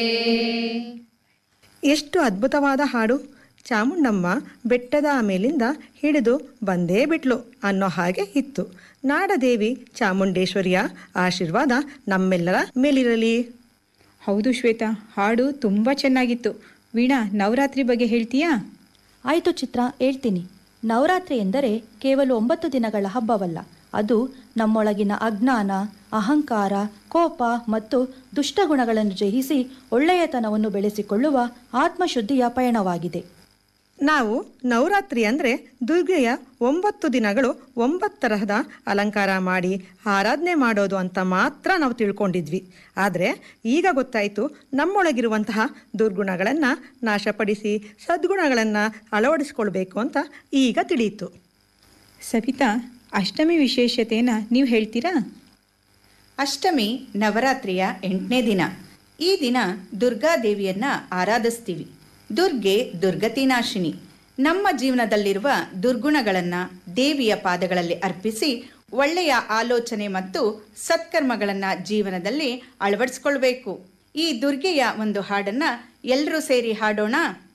ಎಷ್ಟು ಅದ್ಭುತವಾದ ಹಾಡು ಚಾಮುಂಡಮ್ಮ ಬೆಟ್ಟದ ಮೇಲಿಂದ ಹಿಡಿದು ಬಂದೇ ಬಿಟ್ಲು ಅನ್ನೋ ಹಾಗೆ ಇತ್ತು ನಾಡದೇವಿ ಚಾಮುಂಡೇಶ್ವರಿಯ ಆಶೀರ್ವಾದ ನಮ್ಮೆಲ್ಲರ ಮೇಲಿರಲಿ ಹೌದು ಶ್ವೇತಾ ಹಾಡು ತುಂಬ ಚೆನ್ನಾಗಿತ್ತು ವೀಣಾ ನವರಾತ್ರಿ ಬಗ್ಗೆ ಹೇಳ್ತೀಯಾ ಆಯಿತು ಚಿತ್ರ ಹೇಳ್ತೀನಿ ನವರಾತ್ರಿ ಎಂದರೆ ಕೇವಲ ಒಂಬತ್ತು ದಿನಗಳ ಹಬ್ಬವಲ್ಲ ಅದು ನಮ್ಮೊಳಗಿನ ಅಜ್ಞಾನ ಅಹಂಕಾರ ಕೋಪ ಮತ್ತು ದುಷ್ಟಗುಣಗಳನ್ನು ಜಯಿಸಿ ಒಳ್ಳೆಯತನವನ್ನು ಬೆಳೆಸಿಕೊಳ್ಳುವ ಆತ್ಮಶುದ್ಧಿಯ ಪಯಣವಾಗಿದೆ ನಾವು ನವರಾತ್ರಿ ಅಂದರೆ ದುರ್ಗೆಯ ಒಂಬತ್ತು ದಿನಗಳು ಒಂಬತ್ತು ತರಹದ ಅಲಂಕಾರ ಮಾಡಿ ಆರಾಧನೆ ಮಾಡೋದು ಅಂತ ಮಾತ್ರ ನಾವು ತಿಳ್ಕೊಂಡಿದ್ವಿ ಆದರೆ ಈಗ ಗೊತ್ತಾಯಿತು ನಮ್ಮೊಳಗಿರುವಂತಹ ದುರ್ಗುಣಗಳನ್ನು ನಾಶಪಡಿಸಿ ಸದ್ಗುಣಗಳನ್ನು ಅಳವಡಿಸ್ಕೊಳ್ಬೇಕು ಅಂತ ಈಗ ತಿಳಿಯಿತು ಸವಿತಾ ಅಷ್ಟಮಿ ವಿಶೇಷತೆಯನ್ನು ನೀವು ಹೇಳ್ತೀರಾ ಅಷ್ಟಮಿ ನವರಾತ್ರಿಯ ಎಂಟನೇ ದಿನ ಈ ದಿನ ದುರ್ಗಾದೇವಿಯನ್ನ ಆರಾಧಿಸ್ತೀವಿ ದುರ್ಗೆ ದುರ್ಗತಿನಾಶಿನಿ ನಮ್ಮ ಜೀವನದಲ್ಲಿರುವ ದುರ್ಗುಣಗಳನ್ನು ದೇವಿಯ ಪಾದಗಳಲ್ಲಿ ಅರ್ಪಿಸಿ ಒಳ್ಳೆಯ ಆಲೋಚನೆ ಮತ್ತು ಸತ್ಕರ್ಮಗಳನ್ನು ಜೀವನದಲ್ಲಿ ಅಳವಡಿಸ್ಕೊಳ್ಬೇಕು ಈ ದುರ್ಗೆಯ ಒಂದು ಹಾಡನ್ನ ಎಲ್ಲರೂ ಸೇರಿ ಹಾಡೋಣ